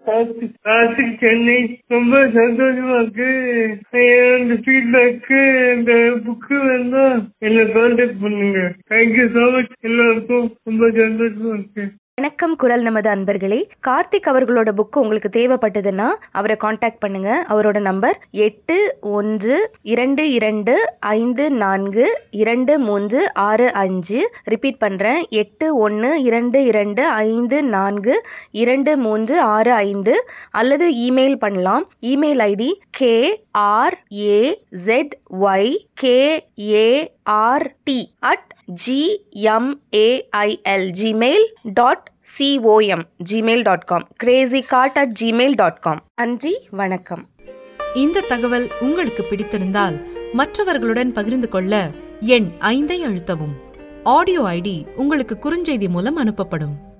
கார்த்திக் கார்த்திக் சென்னை ரொம்ப சந்தோஷமா இருக்கு இந்த ஃபீட்பேக்கு இந்த புக்கு வந்தா என்ன கான்டாக்ட் பண்ணுங்க தேங்க்யூ ஸோ மச் எல்லாருக்கும் ரொம்ப சந்தோஷமா இருக்கு வணக்கம் குரல் நமது அன்பர்களே கார்த்திக் அவர்களோட புக்கு உங்களுக்கு தேவைப்பட்டதுன்னா அவரை காண்டாக்ட் பண்ணுங்க அவரோட நம்பர் எட்டு ஒன்று இரண்டு இரண்டு ஐந்து நான்கு இரண்டு மூன்று ஆறு அஞ்சு ரிப்பீட் பண்ணுறேன் எட்டு ஒன்று இரண்டு இரண்டு ஐந்து நான்கு இரண்டு மூன்று ஆறு ஐந்து அல்லது இமெயில் பண்ணலாம் email ID K R A Z Y K A R T at G M A I L Gmail dot C O M Gmail dot com crazy cart at Gmail dot com நன்றி வணக்கம் இந்த தகவல் உங்களுக்கு பிடித்திருந்தால் மற்றவர்களுடன் பகிர்ந்து கொள்ள எண் ஐந்தை அழுத்தவும் ஆடியோ ஐடி உங்களுக்கு குறுஞ்செய்தி மூலம் அனுப்பப்படும்